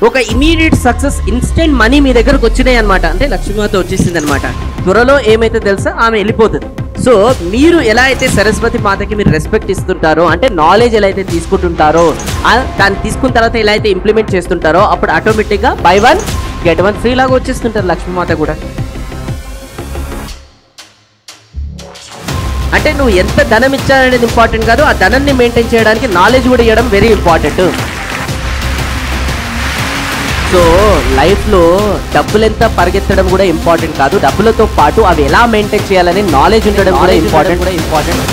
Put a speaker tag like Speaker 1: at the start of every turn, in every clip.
Speaker 1: ఒక immediate success instant money మీ దగ్గరకు వచ్చినాయి అనమాట అంటే లక్ష్మీమాత వచ్చేసింది అనమాట త్వరలో ఏమైతే తెలుసా ఆమె వెళ్ళిపోతుంది సో మీరు ఎలా అయితే సరస్వతి మాతకి మీరు రెస్పెక్ట్ ఇస్తుంటారో అంటే నాలెడ్జ్ ఎలా అయితే తీసుకుంటుంటారో ఆ దాన్ని తీసుకున్న తర్వాత ఎలా అయితే ఇంప్లిమెంట్ చేస్తుంటారో అప్పుడు ఆటోమేటిక్గా buy one get one free లాగా వచ్చేస్తుంటారు లక్ష్మీమాత కూడా అంటే నువ్వు ఎంత ధనం ఇచ్చాననేది ఇంపార్టెంట్ కాదు ఆ ధనాన్ని మెయింటైన్ చేయడానికి నాలెడ్జ్ కూడా ఇవ్వడం వెరీ ఇంపార్టెంట్ సో లైఫ్లో డబ్బులు ఎంత పరిగెత్తడం కూడా ఇంపార్టెంట్ కాదు డబ్బులతో పాటు అవి ఎలా మెయింటైన్ చేయాలని నాలెడ్జ్ ఉండడం కూడా ఇంపార్టెంట్ కూడా ఇంపార్టెంట్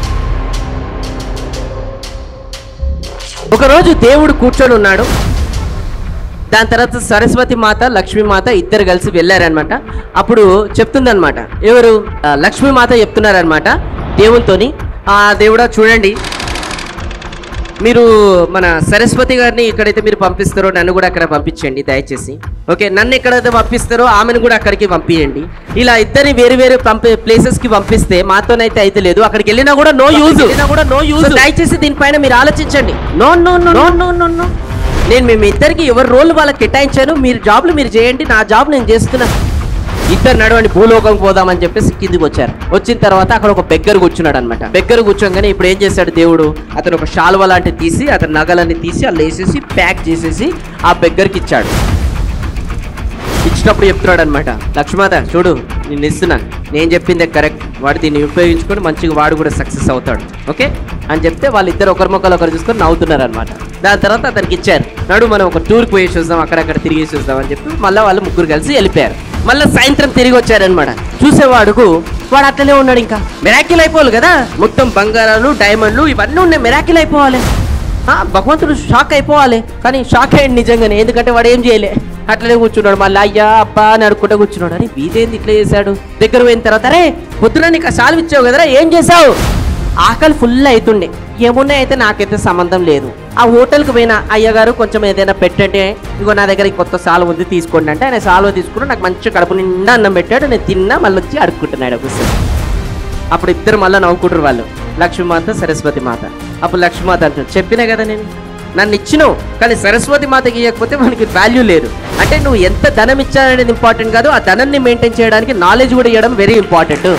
Speaker 1: ఒకరోజు దేవుడు కూర్చొని ఉన్నాడు దాని తర్వాత సరస్వతి మాత లక్ష్మీ మాత ఇద్దరు కలిసి వెళ్ళారనమాట అప్పుడు చెప్తుందనమాట ఎవరు ఆ, లక్ష్మీ మాత చెప్తున్నారనమాట దేవునితోని ఆ దేవుడా చూడండి మీరు మన సరస్వతి గారిని ఎక్కడైతే మీరు పంపిస్తారో నన్ను కూడా అక్కడ పంపించండి దయచేసి ఓకే నన్ను ఎక్కడైతే పంపిస్తారో ఆమెను కూడా అక్కడికి పంపించండి ఇలా ఇద్దరిని వేరు వేరు పంపి ప్లేసెస్ కి పంపిస్తే మాతోనైతే అయితే లేదు అక్కడికి వెళ్ళినా కూడా నో యూజ్ కూడా నో యూజ్ దయచేసి దీనిపైన మీరు ఆలోచించండి no no no no no no no నేను మేము ఇద్దరికి ఎవరి రోల్ వాళ్ళకి కేటాయించాను మీరు జాబ్లు మీరు చేయండి నా జాబ్ నేను చేస్తున్నా ఇద్దరు నడవండి భూలోకం పోదామని చెప్పేసి కిందికి వచ్చారు వచ్చిన తర్వాత అక్కడ ఒక బెగ్గర కూర్చున్నాడు అనమాట బెగ్గర కూర్చోగానే ఇప్పుడు ఏం చేశాడు దేవుడు అతను ఒక శాల్వ లాంటివి తీసి అతని నగలన్నీ తీసి అలా వేసేసి ప్యాక్ చేసేసి ఆ బెగ్గరికి ఇచ్చాడు ఇచ్చినప్పుడు చెప్తున్నాడు అనమాట లక్ష్మాత చూడు నేను ఇస్తున్నా నేను చెప్పిందే కరెక్ట్ వాడు దీన్ని ఉపయోగించుకొని మంచిగా వాడు కూడా సక్సెస్ అవుతాడు ఓకే అని చెప్తే వాళ్ళిద్దరు ఒకరి మొక్కలు ఒకరు చూసుకొని నవ్వుతున్నారు అనమాట దాని తర్వాత అతనికి ఇచ్చారు నడు మనం ఒక టూర్కి పోయేసి వద్దాం అక్కడక్కడ తిరిగేసి వద్దాం అని చెప్పి మళ్ళీ వాళ్ళు ముగ్గురు కలిసి వెళ్ళిపోయారు మళ్ళీ సాయంత్రం తిరిగి వచ్చారనమాట చూసేవాడుకు వాడు అట్లనే ఉన్నాడు ఇంకా మెరాకిల్ అయిపోవాలి కదా మొత్తం బంగారాలు డైమండ్లు ఇవన్నీ ఉన్నాయి మెరాకిల్ అయిపోవాలి ఆ, భగవంతుడు షాక్ అయిపోవాలి కానీ షాక్ అయ్యండి నిజంగానే ఎందుకంటే వాడు ఏం చేయలే అట్లనే కూర్చున్నాడు మళ్ళీ అయ్యా అబ్బా అని అనుకుంటా కూర్చున్నాడు అని వీదేంది ఇట్లా చేశాడు దగ్గర పోయిన తర్వాత అరే పొద్దున నీకు ఆ సాల్వ్ ఇచ్చావు కదరా ఏం చేసావు ఆకలి ఫుల్ అవుతుండే ఏమున్నా అయితే నాకైతే సంబంధం లేదు ఆ హోటల్కి పోయిన అయ్యగారు కొంచెం ఏదైనా పెట్టండి ఇగో నా దగ్గర ఈ కొత్త సాల్వ్ ఉంది తీసుకోండి అంటే ఆయన సాల్వ్ తీసుకుని నాకు మంచి కడుపు నిండా అన్నం పెట్టాడు నేను తిన్నా మళ్ళీ వచ్చి అడుక్కుంటున్నాడు ఒకసారి అప్పుడు ఇద్దరు మళ్ళీ నవ్వుకుంటారు వాళ్ళు లక్ష్మీమాత సరస్వతి మాత అప్పుడు లక్ష్మీమాత అంటారు చెప్పినా కదా నేను నన్ను ఇచ్చినావు కానీ సరస్వతి మాతకి ఇవ్వకపోతే మనకి వాల్యూ లేదు అంటే నువ్వు ఎంత ధనం ఇచ్చాననేది ఇంపార్టెంట్ కాదు ఆ ధనాన్ని మెయింటైన్ చేయడానికి నాలెడ్జ్ కూడా ఇవ్వడం వెరీ ఇంపార్టెంట్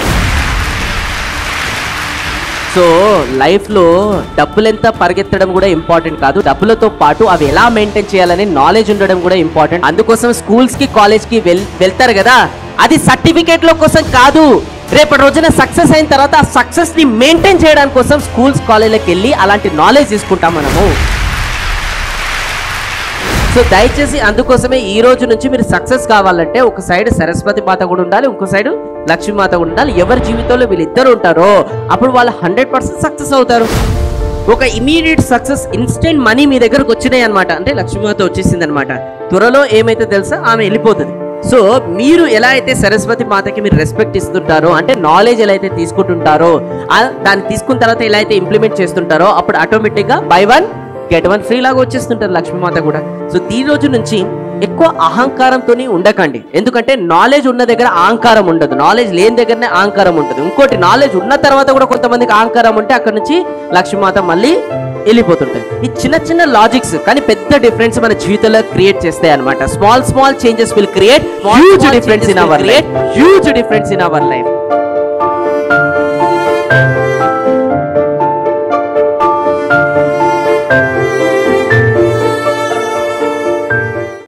Speaker 1: సో లైఫ్లో డబ్బులు ఎంత పరిగెత్తడం కూడా ఇంపార్టెంట్ కాదు డబ్బులతో పాటు అవి ఎలా మెయింటైన్ చేయాలని నాలెడ్జ్ ఉండడం కూడా ఇంపార్టెంట్ అందుకోసం స్కూల్స్ కి కాలేజ్ కి వెల్ వెళ్తారు కదా అది సర్టిఫికేట్ల కోసం కాదు రేపటి రోజున సక్సెస్ అయిన తర్వాత ఆ సక్సెస్ ని మెయింటైన్ చేయడానికి కోసం స్కూల్స్ కాలేజ్లకు వెళ్ళి అలాంటి నాలెడ్జ్ తీసుకుంటాం మనము సో దయచేసి అందుకోసమే ఈ రోజు నుంచి మీరు సక్సెస్ కావాలంటే ఒక సైడ్ సరస్వతి మాత కూడా ఉండాలి ఇంకో సైడ్ లక్ష్మీ మాత కూడా ఉండాలి ఎవరి జీవితంలో వీళ్ళిద్దరు ఉంటారో అప్పుడు వాళ్ళు హండ్రెడ్ పర్సెంట్ సక్సెస్ అవుతారు ఒక ఇమీడియట్ సక్సెస్ ఇన్స్టెంట్ మనీ మీ దగ్గరకు వచ్చినాయి అనమాట అంటే లక్ష్మీమాత వచ్చేసింది అనమాట త్వరలో ఏమైతే తెలుసా ఆమె వెళ్ళిపోతుంది సో మీరు ఎలా అయితే సరస్వతి మాతకి మీరు రెస్పెక్ట్ ఇస్తుంటారో అంటే నాలెడ్జ్ ఎలా అయితే తీసుకుంటుంటారో ఆ దాన్ని తీసుకున్న తర్వాత ఎలా అయితే ఇంప్లిమెంట్ చేస్తుంటారో అప్పుడు ఆటోమేటిక్గా buy one get one free లాగా వచ్చేస్తుంటారు లక్ష్మీమాత కూడా సో ఈ రోజు నుంచి ఎక్కువ అహంకారంతో ఉండకండి ఎందుకంటే నాలెడ్జ్ ఉన్న దగ్గర అహంకారం ఉండదు నాలెడ్జ్ లేని దగ్గరనే అహంకారం ఉంటుంది ఇంకోటి నాలెడ్జ్ ఉన్న తర్వాత కూడా కొంతమందికి అహంకారం ఉంటే అక్కడ నుంచి లక్ష్మీమాత మళ్ళీ వెళ్ళిపోతుంటాయి ఈ చిన్న చిన్న లాజిక్స్ కానీ పెద్ద డిఫరెన్స్ మన జీవితంలో క్రియేట్ చేస్తాయి అనమాట small small changes will create huge difference in our life huge difference in our life